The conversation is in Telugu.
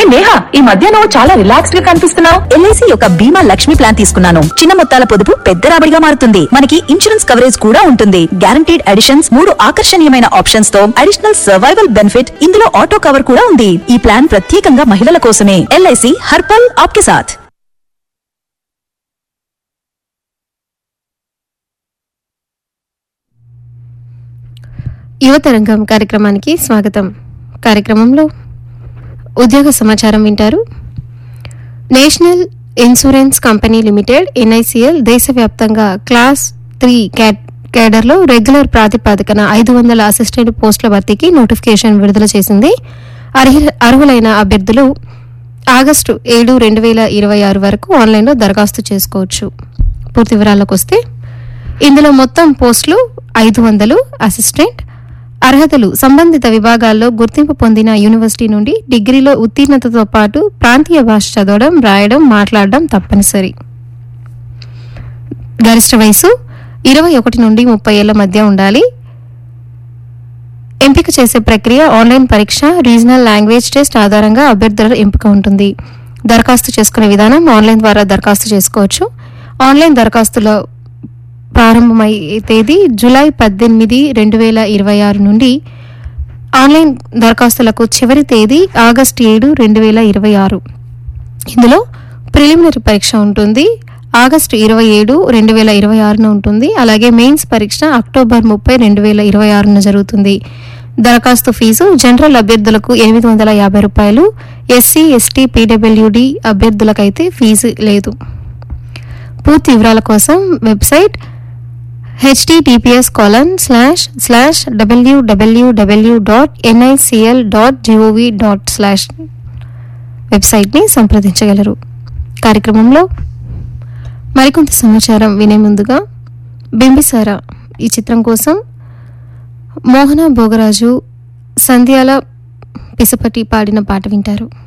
నేహా ఈ మధ్య నువ్వు చాలా రిలాక్స్డ్ గా కనిపిస్తున్నావు ఎల్ఐసి యొక్క బీమా లక్ష్మి ప్లాన్ తీసుకున్నాను చిన్న మొత్తాల పొదుపు పెద్ద రాబడిగా మారుతుంది మనకి ఇన్సూరెన్స్ కవరేజ్ కూడా ఉంటుంది గ్యారంటీడ్ అడిషన్స్ మూడు ఆకర్షణీయమైన ఆప్షన్స్ తో అడిషనల్ సర్వైవల్ బెనిఫిట్ ఇందులో ఆటో కవర్ కూడా ఉంది ఈ ప్లాన్ ప్రత్యేకంగా మహిళల కోసమే ఎల్ఐసి హర్పల్ ఆప్కే సాథ్ యువతరంగం కార్యక్రమానికి స్వాగతం కార్యక్రమంలో ఉద్యోగ సమాచారం వింటారు national insurance company limited NICL దేశవ్యాప్తంగా క్లాస్ త్రీ క్యాట్ కేడర్లో రెగ్యులర్ ప్రాతిపదికన ఐదు వందల అసిస్టెంట్ పోస్టుల భర్తీకి నోటిఫికేషన్ విడుదల చేసింది అర్హ- అర్హులైన అభ్యర్థులు ఆగస్టు ఏడు రెండు వేల ఇరవై ఆరు వరకు ఆన్లైన్లో దరఖాస్తు చేసుకోవచ్చు పూర్తి వివరాలకు వస్తే ఇందులో మొత్తం పోస్టులు ఐదు వందలు అసిస్టెంట్ అర్హతలు సంబంధిత విభాగాల్లో గుర్తింపు పొందిన యూనివర్సిటీ నుండి డిగ్రీలో ఉత్తీర్ణతతో పాటు ప్రాంతీయ భాష చదవడం రాయడం మాట్లాడడం తప్పనిసరి గరిష్ట వయసు ఇరవై ఒకటి నుండి ముప్పై ఏళ్ల మధ్య ఉండాలి ఎంపిక చేసే ప్రక్రియ ఆన్లైన్ పరీక్ష రీజనల్ లాంగ్వేజ్ టెస్ట్ ఆధారంగా అభ్యర్థుల ఎంపిక ఉంటుంది దరఖాస్తు చేసుకునే విధానం ఆన్లైన్ ద్వారా దరఖాస్తు చేసుకోవచ్చు ఆన్లైన్ దరఖాస్తుల ప్రారంభమయ్యే తేదీ జూలై పద్దెనిమిది రెండు వేల ఇరవై ఆరు నుండి ఆన్లైన్ దరఖాస్తులకు చివరి తేదీ ఆగస్టు ఏడు రెండు వేల ఇరవై ఆరు ఇందులో ప్రిలిమినరీ పరీక్ష ఉంటుంది ఆగస్టు ఇరవై ఏడు రెండు వేల ఇరవై ఆరున ఉంటుంది అలాగే మెయిన్స్ పరీక్ష అక్టోబర్ ముప్పై రెండు వేల ఇరవై ఆరున జరుగుతుంది దరఖాస్తు ఫీజు జనరల్ అభ్యర్థులకు ఎనిమిది వందల యాభై రూపాయలు ఎస్సీ ఎస్టీ పీడబ్ల్యూడి అభ్యర్థులకైతే ఫీజు లేదు పూర్తి వివరాల కోసం website https colon slash slash డబ్ల్యూడబ్ల్యూడబ్ల్యూ dot NICL dot gov dot slash వెబ్సైట్ని సంప్రదించగలరు కార్యక్రమంలో మరికొంత సమాచారం వినే ముందుగా బింబిసార ఈ చిత్రం కోసం మోహన భోగరాజు సంధ్యాల పిసపటి పాడిన పాట వింటారు